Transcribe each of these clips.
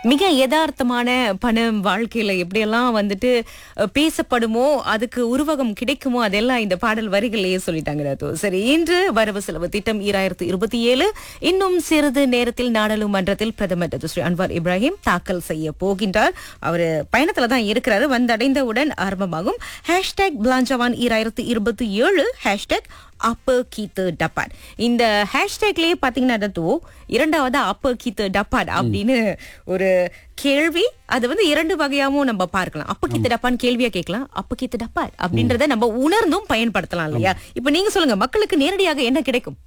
மிக யதார்த்தமான பணம் வாழ்க்கையில எப்படியெல்லாம் வந்துட்டு அஹ், பேசப்படுமோ அதுக்கு உருவகம் கிடைக்குமோ அதெல்லாம் இந்த பாடல் வரிகளையே சொல்லிட்டாங்க ரத்து சரி இன்று வரவு செலவு திட்டம் ஈராயிரத்து இருபத்தி ஏழு இன்னும் சிறிது நேரத்தில் நாடாளுமன்றத்தில் பிரதமர் டத்து ஸ்ரீ அன்வார் இப்ராஹிம் தாக்கல் செய்ய போகின்றார் அவர் பயணத்துல தான் இருக்கிறாரு வந்தடைந்தவுடன் ஆரம்பமாகும் ஹேஷ்டேக் பிளாஞ்சவான் ஈராயிரத்து இருபத்தி ஏழு ஹேஷ்டேக் அப்ப கீத்து டப்பாட் இந்த ஹேஷ்டேக்லயே பாத்தீங்கன்னா ரத்து இரண்டாவது அப்ப கீத்து டப்பாட் அப்படின்னு ஒரு கேள்வி அது வந்து இரண்டு வகையாவும் நம்ம பார்க்கலாம் அப்ப கீத்து டப்பான்னு கேள்வியா கேட்கலாம் அப்ப கீத்து டப்பாட் அப்படின்றத நம்ம உணர்ந்தும் பயன்படுத்தலாம் இல்லையா இப்ப நீங்க சொல்லுங்க மக்களுக்கு நேரடியாக என்ன கிடைக்கும்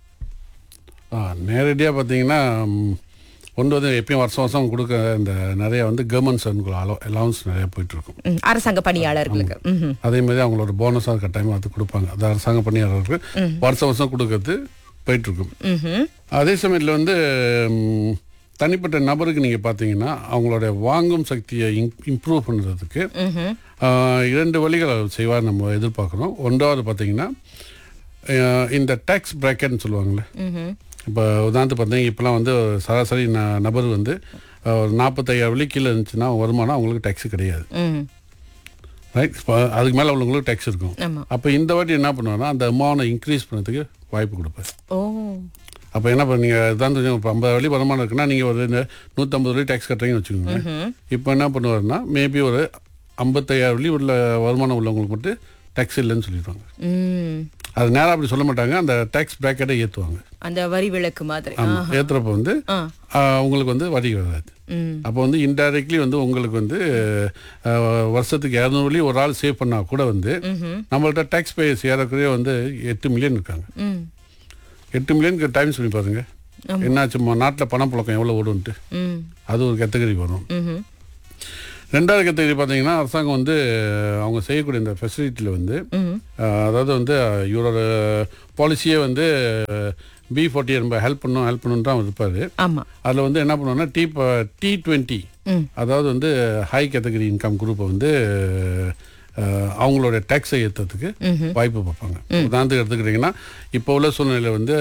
நேரடியாக பார்த்தீங்கன்னா ம், கொண்டு வந்து எப்பயும் வருஷம் வருஷம் கொடுக்க இந்த நிறைய வந்து கவர்மெண்ட் சர்வீஸ்க்கு அலோ அலவன்ஸ் நிறைய போயிட்டுருக்கும் ம், அரசாங்க பணியாளர்களுக்கு ம்ஹும். அதே மாதிரி அவங்களோட போனஸாக கட்டாயமாக அது கொடுப்பாங்க அது அரசாங்க பணியாளர்களுக்கு வருஷம் வருஷம் கொடுக்கறது போயிட்டுருக்கும் ம்ஹும். அதே சமயத்தில் வந்து ம், தனிப்பட்ட நபருக்கு நீங்கள் பார்த்தீங்கன்னா அவங்களோட வாங்கும் சக்தியை இம்ப்ரூவ் பண்ணுறதுக்கு ம்ஹும். இரண்டு வழிகள் அவர் செய்வார் நம்ம எதிர்பார்க்குறோம் ஒன்றாவது பார்த்தீங்கன்னா அஹ், இந்த டேக்ஸ் ப்ராக்கெட்னு சொல்லுவாங்கள்ல ம்ஹும். இப்போ உதாரணத்துக்கு பார்த்தீங்கன்னா இப்போலாம் வந்து சராசரி ந நபர் வந்து அஹ், ஒரு நாற்பத்தையாயிரம் வழி கீழே இருந்துச்சுன்னா வருமானம் அவங்களுக்கு டேக்ஸ் கிடையாது ம். ரைட் இப்போ அதுக்கு மேலே உள்ளவங்களுக்கு டேக்ஸ் இருக்கும் ஆமா அப்போ இந்த வாட்டி என்ன பண்ணுவாங்கன்னா அந்த அமௌண்ட்டை இன்க்ரீஸ் பண்ணதுக்கு வாய்ப்பு கொடுப்பேன் ஓ அப்போ என்ன பண்ணுங்க இதான் தெரியும் இப்போ ஐம்பது வழி வருமானம் இருக்குன்னா நீங்கள் ஒரு இந்த நூற்றம்பது வழி டேக்ஸ் கட்டுறீங்கன்னு வச்சுக்கோங்க ம்ஹும். இப்போ என்ன பண்ணுவாருன்னா மேபி ஒரு ஐம்பத்தையாயிரம் வழி உள்ள வருமானம் உள்ளவங்களுக்கு மட்டும் டேக்ஸ் இல்லைன்னு சொல்லிடுவாங்க ம். அது நேராக அப்படி சொல்ல மாட்டாங்க அந்த டேக்ஸ் ப்ராக்கெட்டை ஏற்றுவாங்க அந்த வரி விளக்கு மாதிரி ஆமாம் ஏற்றுறப்ப வந்து ஆ. ஆஹ், உங்களுக்கு வந்து வரி வராது ம். அப்போ வந்து இன்டைரக்ட்லி வந்து உங்களுக்கு வந்து ஆஹ், வருஷத்துக்கு இரநூறு வழி ஒரு ஆள் சேவ் பண்ணால் கூட வந்து ம்ஹும். நம்மள்ட்ட டேக்ஸ் பேயர்ஸ் ஏறக்குறைய வந்து எட்டு மில்லியன் இருக்காங்க ம். எட்டு மில்லியனுக்கு டைம் சொல்லி பாருங்க என்னாச்சு நாட்டில் பணப்புழக்கம் எவ்வளோ ஓடுன்ட்டு ம். அது ஒரு கேட்டகரி வரும் ம்ஹும். ரெண்டாவது கேட்டகரி பார்த்தீங்கன்னா அரசாங்கம் வந்து அவங்க செய்யக்கூடிய இந்த ஃபெசிலிட்டியில் வந்து ம்ஹும். ஆஹ், அதாவது வந்து ஆஹ், இவரோட பாலிசியே வந்து பி ஃபார்ட்டி நம்ம ஹெல்ப் பண்ணணும் ஹெல்ப் பண்ணணும் தான் இருப்பார் ஆமா அதில் வந்து என்ன பண்ணுவோம்னா டி டி டுவெண்ட்டி ம். அதாவது வந்து ஹை கேட்டகரி இன்கம் குரூப்பை வந்து ஆஹ், அவங்களோட டேக்ஸை ஏற்றுறதுக்கு வாய்ப்பு பார்ப்பாங்க உதாரணத்துக்கு எடுத்துக்கிட்டிங்கன்னா இப்போ உள்ள சூழ்நிலையில் வந்து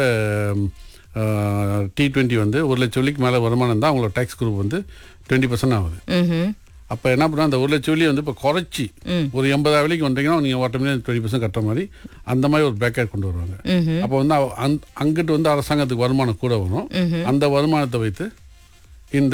டி டுவெண்ட்டி வந்து ஒரு லட்சம் வழிக்கு மேலே வருமானம் தான் அவங்களோட டேக்ஸ் குரூப் வந்து டுவெண்ட்டி பர்சன்ட் ஆகுது ம்ஹும். அப்போ என்ன பண்ணா அந்த ஒரு லட்சம் வழியை வந்து இப்போ குறைச்சி ம். ஒரு எண்பதாயிரம் வழிக்கு வந்தீங்கன்னா நீங்கள் ஆட்டோமேட்டிக் டுவெண்ட்டி பர்சன்ட் கட்டுற மாதிரி அந்த மாதிரி ஒரு பேக்கேட் கொண்டு வருவாங்க ம்ஹும். அப்போ வந்து அவ- அங் அங்கிட்டு வந்து அரசாங்கத்துக்கு வருமானம் கூட வரும் அந்த வருமானத்தை வைத்து இந்த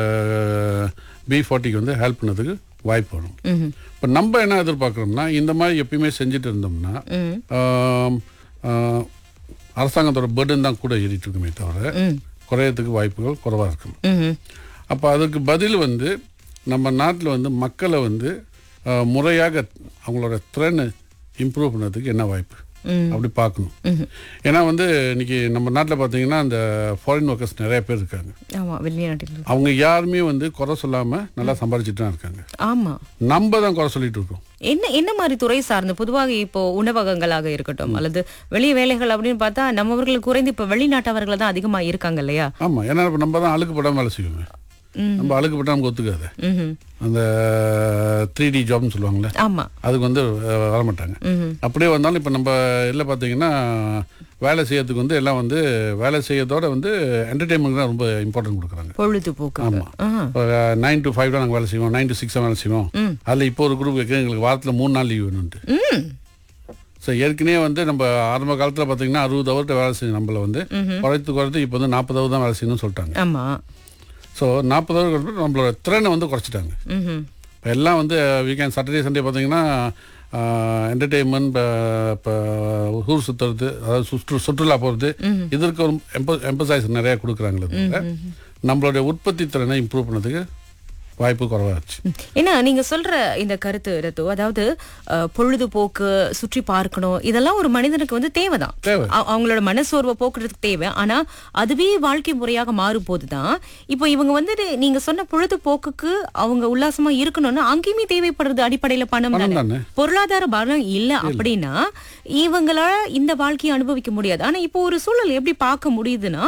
பி ஃபார்ட்டிக்கு வந்து ஹெல்ப் பண்ணதுக்கு வாய்ப்பு வரும் ம்ஹும். இப்போ நம்ம என்ன எதிர்பார்க்குறோம்னா இந்த மாதிரி எப்பயுமே செஞ்சுட்டு இருந்தோம்னா ம். ஆம், ஆ, அரசாங்கத்தோட பேர்டன் தான் கூட ஏறிட்டு இருக்குமே தவிர ம். குறையறதுக்கு வாய்ப்புகள் குறைவாக இருக்கும் ம்ஹும். அப்போ அதுக்கு பதில் வந்து நம்ம நாட்டில் வந்து மக்களை வந்து ஆ, முறையாக அவங்களோட திறனை இம்ப்ரூவ் பண்ணதுக்கு என்ன வாய்ப்பு ம். அப்படி பார்க்கணும் ஏன்னா வந்து இன்னைக்கு நம்ம நாட்டில் பார்த்தீங்கன்னா அந்த ஃபாரின் ஒர்க்கர்ஸ் நிறைய பேர் இருக்காங்க ஆமா வெளிநாட்டில் அவங்க யாருமே வந்து குறை சொல்லாமல் நல்லா சம்பாதிச்சுட்டு தான் இருக்காங்க ஆமா நம்ம தான் குறை சொல்லிட்டு இருக்கோம் என்ன என்ன மாதிரி துறை சார்ந்து பொதுவாக இப்போ உணவகங்களாக இருக்கட்டும் அல்லது வெளி வேலைகள் அப்படின்னு பார்த்தா நம்மவர்கள் குறைந்து இப்ப வெளிநாட்டவர்கள் தான் அதிகமா இருக்காங்க இல்லையா ஆமாம் ஏன்னா இப்போ நம்ம தான் அழுக்கு படாமல் வேலை செய்வோங்க ம். நம்ம அழுக்கு பட்டால் நமக்கு ஒத்துக்காது ம்ஹும். அந்த த்ரீ டி ஜாப்னு சொல்லுவாங்களே ஆமா அதுக்கு வந்து அஹ், வரமாட்டாங்க ம்ஹும். அப்படியே வந்தாலும் இப்போ நம்ம இதில் பார்த்தீங்கன்னா வேலை செய்யறதுக்கு வந்து எல்லாம் வந்து வேலை செய்யறதோட வந்து என்டர்டெயின்மெண்ட் தான் ரொம்ப இம்பார்ட்டன்ட் கொடுக்குறாங்க பொழுதுபோக்கு ஆமா. ஆஹா. இப்போ நைன் டு ஃபைவ் தான் நாங்கள் வேலை செய்வோம் நைன் டு சிக்ஸ் வேலை செய்வோம் ம். அதில் இப்போ ஒரு குரூப் வைக்க எங்களுக்கு வாரத்தில் மூணு நாள் லீவ் வேணும்ட்டு ம். ஸோ ஏற்கனவே வந்து நம்ம ஆரம்ப காலத்தில் பார்த்தீங்கன்னா அறுபது ஹவர்கிட்ட வேலை செய்யும் நம்மள வந்து குறைத்து குறைத்து இப்போ வந்து நாற்பது ஹவர் தான் வேலை செய்யணும்னு சொல்லிட்டாங்க ஆமா ஸோ நாற்பது ஹவர் நம்மளோட திறனை வந்து குறைச்சிட்டாங்க ம்ஹும். இப்போ எல்லாம் வந்து வீக்கெண்ட் சாட்டர்டே சண்டே பார்த்தீங்கன்னா என்டர்டெயின்மெண்ட் இப்போ ஊர் சுற்றுறது அதாவது சுற்று சுற்றுலா போகிறது இதற்கு ஒரு எம்ப எம்பசைஸ் நிறையா கொடுக்குறாங்களே தவிர நம்மளுடைய உற்பத்தி திறனை இம்ப்ரூவ் பண்ணதுக்கு வாய்ப்பு குறைவாச்சு ம். ஏன்னா நீங்க சொல்ற இந்த கருத்து ரத்து அதாவது அஹ், பொழுதுபோக்கு சுற்றி பார்க்கணும் இதெல்லாம் ஒரு மனிதனுக்கு வந்து தேவைதான் தேவை. அவ- அவங்களோட மனசோர்வை போக்குறதுக்கு தேவை ஆனா அதுவே வாழ்க்கை முறையாக மாறும் போதுதான் இப்போ இவங்க வந்துட்டு நீங்க சொன்ன பொழுதுபோக்குக்கு அவங்க உல்லாசமா இருக்கணும்னா அங்கேயுமே தேவைப்படுறது அடிப்படையில பணம் பணம் தானே தானே. பொருளாதார பலம் இல்ல அப்படின்னா இவங்களால இந்த வாழ்க்கையை அனுபவிக்க முடியாது ஆனா இப்போ ஒரு சூழல் எப்படி பார்க்க முடியுதுன்னா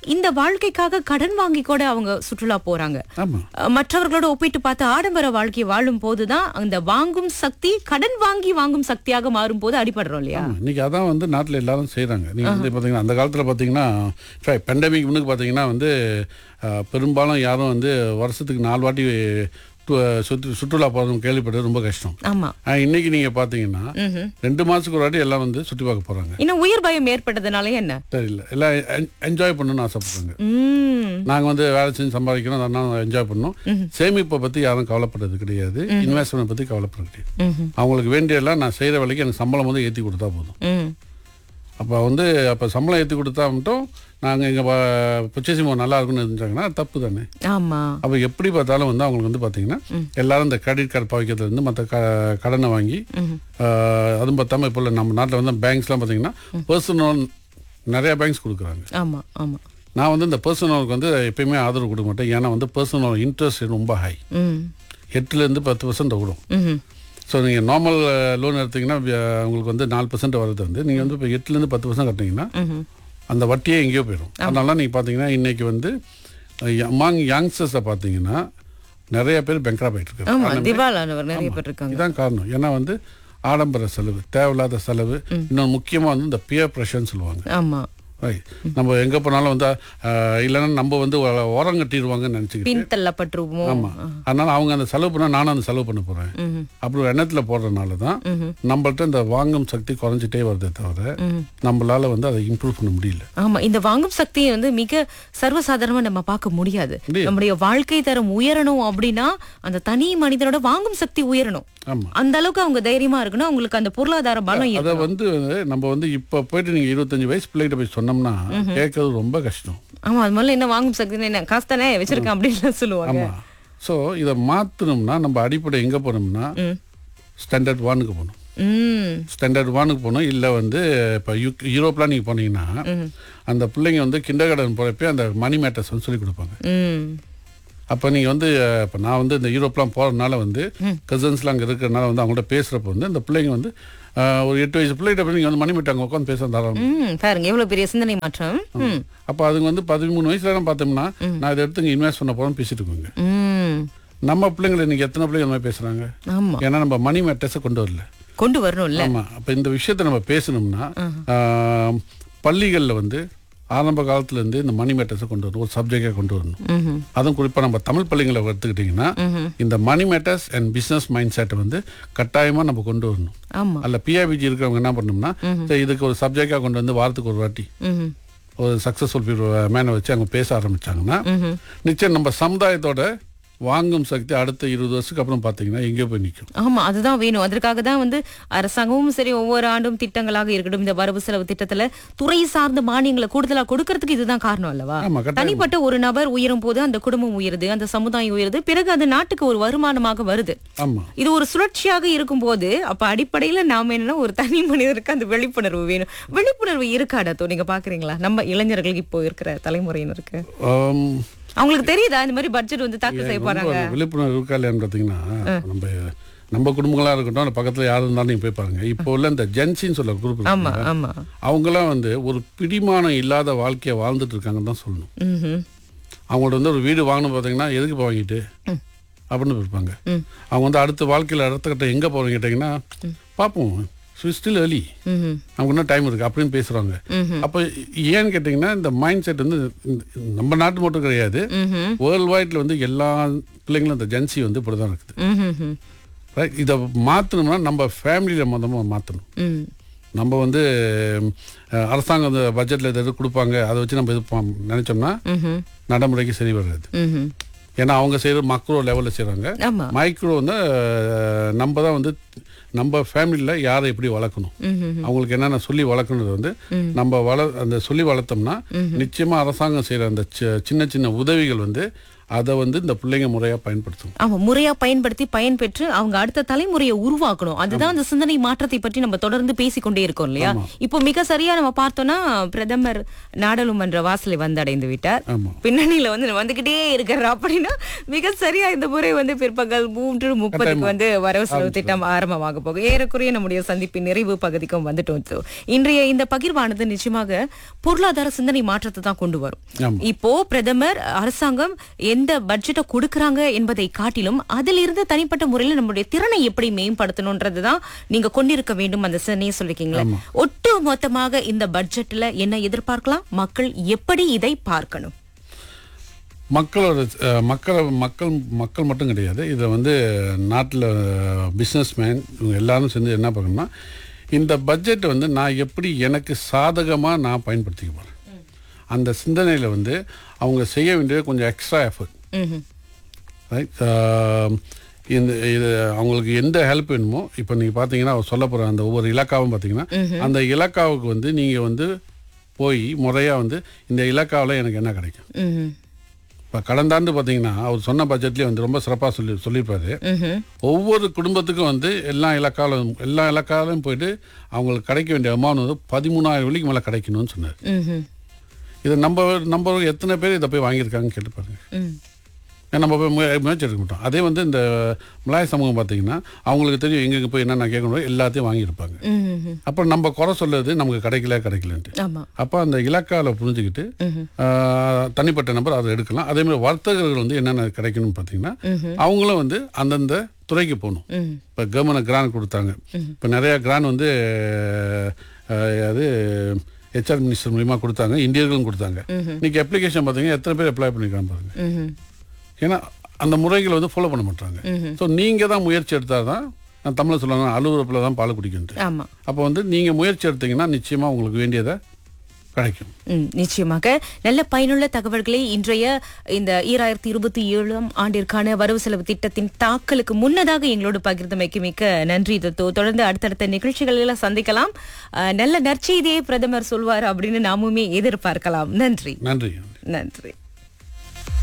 இந்த வாழ்க்கைக்காக கடன் வாங்கி கூட அவங்க சுற்றுலா போறாங்க ஆமா அஹ், மற்றவர்களோட ஒப்பிட்டு பார்த்து ஆடம்பர வாழ்க்கையை வாழும் போதுதான் அந்த வாங்கும் சக்தி கடன் வாங்கி வாங்கும் சக்தியாக மாறும் போது அடிபடுறோம் இல்லையா ஆமா. இன்னைக்கு அதான் வந்து நாட்டில் எல்லாரும் செய்கிறாங்க நீங்கள் வந்து பார்த்தீங்கன்னா அந்த காலத்தில் பார்த்தீங்கன்னா பெண்டமிக் முன்னுக்கு பார்த்தீங்கன்னா வந்து அஹ், பெரும்பாலும் யாரும் வந்து வருஷத்துக்கு நாலு வாட்டி டு- சுற்று சுற்றுலா போகிறதும் கேள்விப்பட்டது ரொம்ப கஷ்டம் ஆமா ஆனா, இன்னைக்கு நீங்கள் பார்த்தீங்கன்னா ம்ஹும். ரெண்டு மாதத்துக்கு ஒரு வாட்டி எல்லாம் வந்து சுற்றி பார்க்க போகிறாங்க இன்னும் உயிர் பயம் ஏற்பட்டதுனால என்ன தெரியல எல்லாம் என்ஜாய் பண்ணணும்னு ஆசைப்படுறாங்க உம் நாங்கள் வந்து வேலை செஞ்சு சம்பாதிக்கிறோம் அதனால என்ஜாய் பண்ணோம் சேமிப்பை பற்றி யாரும் கவலைப்படுறது கிடையாது இன்வெஸ்ட்மெண்ட் பற்றி கவலைப்படுறது கிடையாது ம்ஹும். அவங்களுக்கு வேண்டியெல்லாம் நான் செய்கிற வேலைக்கு எனக்கு சம்பளம் வந்து ஏற்றி கொடுத்தா போதும் உம் அப்போ வந்து அப்போ சம்பளம் ஏற்றி கொடுத்தா மட்டும் நாங்கள் எங்கள் பர்ச்சேசிங் நல்லா இருக்குன்னு இருந்தாங்கன்னா தப்பு தானே ஆமா அப்போ எப்படி பார்த்தாலும் வந்து அவங்களுக்கு வந்து பார்த்தீங்கன்னா எல்லாரும் இந்த கிரெடிட் கார்டு பாவிக்கிறதுலேருந்து மற்ற க கடனை வாங்கி ஆஹ், அதுவும் பார்த்தாம இப்போ நம்ம நாட்டில் வந்து பேங்க்ஸ்லாம் பார்த்தீங்கன்னா பர்சனல் நிறைய பேங்க்ஸ் கொடுக்குறாங்க ஆமா ஆமா நான் வந்து இந்த பர்சனலுக்கு வந்து எப்பயுமே ஆதரவு கொடுக்க மாட்டேன் ஏன்னா வந்து பர்சனல் இன்ட்ரெஸ்ட் ரொம்ப ஹை உம் எட்டுலேருந்து பத்து பர்சன்ட் விடும் ம்ஹும். ஸோ நீங்கள் நார்மல் லோன் எடுத்தீங்கன்னா அஹ், உங்களுக்கு வந்து நாலு பர்சன்ட் வரது வந்து நீங்கள் வந்து இப்போ எட்டுலேருந்து பத்து பர்சன்ட் கட்டினீங்கன்னா ம்ஹும். அந்த வட்டியே எங்கேயோ போயிடும் அதனால நீங்கள் பார்த்தீங்கன்னா இன்னைக்கு வந்து அமாங் யங்ஸ்டர்ஸை பார்த்தீங்கன்னா நிறைய பேர் பெங்க்ராப் ஆகிட்டு இருக்காங்க ஆமா திவாலானவர் நிறைய பேர் இருக்காங்க இதுதான் காரணம் ஏன்னா வந்து ஆடம்பர செலவு தேவையில்லாத செலவு இன்னொன்று முக்கியமாக வந்து இந்த பியர் ப்ரெஷர்னு சொல்லுவாங்க ஆமா Right. நம்ம எங்கே போனாலும் வந்து அஹ், இல்லைன்னா நம்ம வந்து ஓ- ஓரம் கட்டிடுவாங்கன்னு நினச்சிக்கிட்டு பின் தள்ளப்பட்டுருவோம் ஆமாம் அதனால அவங்க அந்த செலவு பண்ணால் நானும் அந்த செலவு பண்ண போகிறேன் ம்ஹும். அப்படி ஒரு எண்ணத்தில் போடுறதுனால தான் நம்மள்ட்ட இந்த வாங்கும் சக்தி குறைஞ்சிட்டே வருதே தவிர நம்மளால வந்து அதை இம்ப்ரூவ் பண்ண முடியல ஆமா இந்த வாங்கும் சக்தியை வந்து மிக சர்வசாதாரணமா நம்ம பார்க்க முடியாது முடியாது. நம்முடைய வாழ்க்கை தரம் உயரணும் அப்படின்னா அந்த தனி மனிதனோட வாங்கும் சக்தி உயரணும் ஆமாம் அந்த அளவுக்கு அவங்க தைரியமா இருக்கணும் அவங்களுக்கு அந்த பொருளாதார பலம் அதை இருக்கணும் வந்து நம்ம வந்து இப்போ போயிட்டு நீங்கள் இருபத்தஞ்சு வயசு பிள்ளைகிட்ட போய் சொன்னோம்னா கேட்கறது ரொம்ப கஷ்டம் ஆமா அது முதல்ல என்ன வாங்கும் சக்தி என்ன காசு தானே வச்சிருக்கேன் அப்படின்னு சொல்லுவாங்க ஆமாம் ஸோ இதை மாற்றணும்னா நம்ம அடிப்படை எங்கே போனோம்னா ம். ஸ்டாண்டர்ட் ஒனுக்கு போகணும் ம் ஸ்டாண்டர்ட் ஒனுக்கு போகணும் இல்லை வந்து இப்போ யூ யூரோப்லாம் நீங்கள் போனீங்கன்னா அந்த பிள்ளைங்க வந்து கிண்டர் கார்டன் போகிறப்ப அந்த மணி மேட்டர்ஸ் வந்து சொல்லி கொடுப்பாங்க ம் அப்போ நீங்கள் வந்து இப்போ நான் வந்து இந்த யூரோப்லாம் போகிறதுனால வந்து கசின்ஸ்லாம் அங்கே இருக்கிறனால வந்து அவங்கள்ட்ட பேசுகிறப்ப வந்து இந்த பிள்ளைங்க வந்து அஹ், ஒரு எட்டு வயசு பிள்ளைகிட்ட போய் நீங்கள் வந்து மணி மேட்டாங்க உட்காந்து பேச தரோம் ம் பாருங்க எவ்வளவு பெரிய சிந்தனை மாற்றம் ம் அப்போ அதுங்க வந்து பதிமூணு வயசுலலாம் பார்த்தோம்னா நான் இதை எடுத்து இங்கே இன்வெஸ்ட் பண்ண போகிறோம்னு பேசிட்டு இருக்கோங்க ம் நம்ம பிள்ளைங்களை இன்னைக்கு எத்தனை பிள்ளைங்க அந்த மாதிரி பேசுகிறாங்க ஆமா ஏன்னா நம்ம மணி மேட்டர்ஸை கொண்டு வரல கொண்டு வரணும்ல ஆமாம் அப்போ இந்த விஷயத்தை நம்ம பேசணும்னா பள்ளிகளில் வந்து ஆரம்ப காலத்துலேருந்து இந்த மணி மேட்டர்ஸை கொண்டு வரணும் ஒரு சப்ஜெக்டாக கொண்டு வரணும் ம்ஹும். அதுவும் குறிப்பாக நம்ம தமிழ் பள்ளிகளை எடுத்துக்கிட்டிங்கன்னா இந்த money matters and business mind செட்டை வந்து கட்டாயமாக நம்ம கொண்டு வரணும் ஆமா அதில் பிஆபிஜி இருக்கிறவங்க என்ன பண்ணணும்னா சரி இதுக்கு ஒரு சப்ஜெக்டாக கொண்டு வந்து வாரத்துக்கு ஒரு வாட்டி ம்ஹும். ஒரு சக்ஸஸ்ஃபுல் மேனை வச்சு அவங்க பேச ஆரம்பிச்சாங்கன்னா நிச்சயம் நம்ம சமுதாயத்தோட வாங்கும் சக்தி அடுத்த இருபது வருஷத்துக்கு அப்புறம் பார்த்தீங்கன்னா எங்கேயோ போய் நிற்கும் ஆமா அதுதான் வேணும் அதற்காக தான் வந்து அரசாங்கமும் சரி ஒவ்வொரு ஆண்டும் திட்டங்களாக இருக்கட்டும் இந்த வரவு செலவு திட்டத்துல துறை சார்ந்த மானியங்களை கூடுதலா கொடுக்கறதுக்கு இதுதான் காரணம் அல்லவா ஆமா கட்டாயம் தனிப்பட்ட ஒரு நபர் உயரும் போது அந்த குடும்பம் உயருது அந்த சமுதாயம் உயருது பிறகு அது நாட்டுக்கு ஒரு வருமானமாக வருது ஆமாம் இது ஒரு சுழற்சியாக இருக்கும்போது அப்ப அடிப்படையில நாம என்னன்னா ஒரு தனி மனிதருக்கு அந்த விழிப்புணர்வு வேணும் விழிப்புணர்வு இருக்காடத்தோ நீங்க பாக்குறீங்களா நம்ம இளைஞர்களுக்கு இப்போ இருக்கிற தலைமுறையினருக்கு அவங்களுக்கு தெரியுதா இந்த மாதிரி பட்ஜெட் வந்து தாக்கல் செய்ய போறாங்க ரொம்ப விழிப்புணர்வு இருக்கா இல்லையான்னு பார்த்தீங்கன்னா நம்ம நம்ம குடும்பங்களா இருக்கட்டும் இல்ல பக்கத்துல யார் இருந்தாலும் நீங்க போய் பாருங்க இப்போ உள்ள இந்த ஜென்சின்னு சொல்ல குரூப் ஆமா ஆமா அவங்களாம் வந்து ஒரு பிடிமானம் இல்லாத வாழ்க்கையை வாழ்ந்துட்டு இருக்காங்கன்னு தான் சொல்லணும் ம்ஹும். அவங்கள்ட்ட வந்து ஒரு வீடு வாங்கணும் பார்த்தீங்கன்னா எதுக்கு இப்போ வாங்கிட்டு அப்படின்னு இருப்பாங்க அவங்க வந்து அடுத்த வாழ்க்கையில் அடுத்த கட்ட எங்கே போகிறோம் கேட்டிங்கன்னா பார்ப்போம் ஸ்டில் early ம்ஹும். நமக்கு இன்னும் டைம் இருக்குது அப்படின்னு பேசுகிறாங்க அப்போ ஏன்னு கேட்டிங்கன்னா இந்த மைண்ட் செட் வந்து இந்த- நம்ம நாட்டு மட்டும் கிடையாது ம்ஹும். வேர்ல்டு வைட்ல வந்து எல்லா பிள்ளைங்களும் இந்த ஜென்சி வந்து இப்படி தான் இருக்குது ம்ஹும். ரைட் இதை மாற்றணும்னா நம்ம ஃபேமிலியில் மொத்தமாக மாற்றணும் ம். நம்ம வந்து அஹ், அரசாங்கம் அந்த பட்ஜெட்டில் எது கொடுப்பாங்க அதை வச்சு நம்ம இது ப- நினைச்சோம்னா ம்ஹும். நடைமுறைக்கு சரி வராது ம்ஹும். ஏன்னா அவங்க செய்கிறது மக்ரோ லெவலில் செய்கிறாங்க ஆமா மைக்ரோ வந்து அஹ், நம்ம தான் வந்து நம்ம ஃபேமிலியில் யாரை எப்படி வளர்க்கணும் ம்ஹும். அவங்களுக்கு என்னென்ன சொல்லி வளர்க்கணுது வந்து நம்ம வள அந்த சொல்லி வளர்த்தோம்னா நிச்சயமாக அரசாங்கம் செய்கிற அந்த சி- சின்ன சின்ன உதவிகள் வந்து அதை வந்து இந்த பிள்ளைங்க முறையாக பயன்படுத்தும் ஆமா முறையா பயன்படுத்தி பயன்பெற்று அவங்க அடுத்த தலைமுறையை உருவாக்கணும் அதுதான் அந்த சிந்தனை மாற்றத்தை பற்றி நம்ம தொடர்ந்து பேசிக்கொண்டே இருக்கோம் இல்லையா இப்போ மிக சரியா நம்ம பார்த்தோம்னா பிரதமர் நாடாளுமன்ற வாசலை வந்து அடைந்து விட்டார் ஆமா பின்னணியில வந்து வந்துகிட்டே இருக்கிறார் அப்படின்னா மிக சரியா இந்த முறை வந்து பிற்பகல் மூன்று முப்பதுக்கு வந்து வரவு செலவு திட்டம் ஆரம்பமாக போகும் ஏறக்குறைய நம்முடைய சந்திப்பின் நிறைவு பகுதிக்கும் வந்துட்டோம் So, இன்றைய இந்த பகிர்வானது நிச்சயமாக பொருளாதார சிந்தனை மாற்றத்தை தான் கொண்டு வரும் ஆமா. இப்போ பிரதமர் அரசாங்கம் எந்த பட்ஜெட்டை கொடுக்கறாங்க என்பதை காட்டிலும் அதிலிருந்து தனிப்பட்ட முறையில் நம்முடைய திறனை எப்படி மேம்படுத்தணும்ன்றதுதான் நீங்க கொண்டிருக்க வேண்டும் அந்த சிந்தனையை சொல்லிருக்கீங்களா ஒட்டு மொத்தமாக இந்த பட்ஜெட்ல என்ன எதிர்பார்க்கலாம் மக்கள் எப்படி இதை பார்க்கணும் மக்களோட அஹ், மக்கள் மக்கள் மக்கள் மட்டும் கிடையாது இதை வந்து நாட்டில் பிஸ்னஸ் மேன் இவங்க எல்லாரும் சேர்ந்து என்ன பண்ணணும்னா இந்த பட்ஜெட்டை வந்து நான் எப்படி எனக்கு சாதகமாக நான் பயன்படுத்திக்க போகிறேன் அந்த சிந்தனையில் வந்து அவங்க செய்ய வேண்டியது கொஞ்சம் எக்ஸ்ட்ரா எஃபர்ட் ம்ஹும். ரைட் இந்த இது அவங்களுக்கு எந்த ஹெல்ப் வேணுமோ இப்போ நீங்கள் பார்த்தீங்கன்னா அவர் சொல்ல போகிற அந்த ஒவ்வொரு இலக்காவும் பார்த்தீங்கன்னா அந்த இலக்காவுக்கு வந்து நீங்கள் வந்து போய் முறையாக வந்து இந்த இலக்காவில் எனக்கு என்ன கிடைக்கும் ம்ஹும். இப்போ கடந்த ஆண்டு பார்த்தீங்கன்னா அவர் சொன்ன பட்ஜெட்லேயே வந்து ரொம்ப சிறப்பாக சொல்லி சொல்லியிருப்பாரு ம்ஹும். ஒவ்வொரு குடும்பத்துக்கும் வந்து எல்லா இலக்காலும் எல்லா இலக்காலையும் போயிட்டு அவங்களுக்கு கிடைக்க வேண்டிய அமௌண்ட் வந்து பதிமூணாயிரம் வெள்ளிக்கு மேலே கிடைக்கணும்னு சொன்னார் ம்ஹும். இதை நம்ம நம்ம எத்தனை பேர் இதை போய் வாங்கியிருக்காங்கன்னு கேட்டு பாருங்க ம். ஏன்னா நம்ம போய் முய- முயற்சி எடுக்க மாட்டோம் அதே வந்து இந்த மலாய சமூகம் பார்த்தீங்கன்னா அவங்களுக்கு தெரியும் எங்கெங்க போய் என்னென்ன கேட்கணும் எல்லாத்தையும் வாங்கியிருப்பாங்க ம்ஹும். அப்புறம் நம்ம குறை சொல்லுறது நமக்கு கிடைக்கல கிடைக்கலன்ட்டு ஆமா அப்போ அந்த இலக்கால புரிஞ்சுக்கிட்டு ஆஹ், தனிப்பட்ட நபர் அதை எடுக்கலாம் அதே மாதிரி வர்த்தகர்கள் வந்து என்னென்ன கிடைக்கணும்னு பார்த்தீங்கன்னா அவங்களும் வந்து அந்தந்த துறைக்கு போகணும் ம். இப்போ கவர்மெண்ட் கிராண்ட் கொடுத்தாங்க இப்போ நிறைய கிராண்ட் வந்து ஆஹ், அது ஹெச்ஆர் மினிஸ்டர் மூலியமா கொடுத்தாங்க இந்தியர்களும் கொடுத்தாங்க இன்னைக்கு அப்ளிகேஷன் பார்த்தீங்கன்னா எத்தனை பேர் அப்ளை பண்ணிக்கிறாங்க பாருங்க ம்ஹும். ஏன்னா அந்த முறைகளை வந்து ஃபாலோ பண்ண மாட்டாங்க ஸோ நீங்கள் தான் முயற்சி எடுத்தால் தான் நான் தமிழில் சொல்லுவாங்க அலுவலகத்தில் தான் பால் குடிக்கணும் ஆமா அப்போ வந்து நீங்கள் முயற்சி எடுத்தீங்கன்னா நிச்சயமாக உங்களுக்கு வேண்டியதை கிடைக்கும் ம், நிச்சயமாக நல்ல பயனுள்ள தகவல்களை இன்றைய இந்த ஈராயிரத்தி இருபத்தி ஏழாம் ஆண்டிற்கான வரவு செலவு திட்டத்தின் தாக்கலுக்கு முன்னதாக எங்களோடு பகிர்ந்தமைக்கு மிக்க நன்றி தத்தோ தொடர்ந்து அடுத்தடுத்த நிகழ்ச்சிகள் எல்லாம் சந்திக்கலாம் அஹ், நல்ல நற்செய்தியை பிரதமர் சொல்வார் அப்படின்னு நாமுமே எதிர்பார்க்கலாம் நன்றி நன்றி நன்றி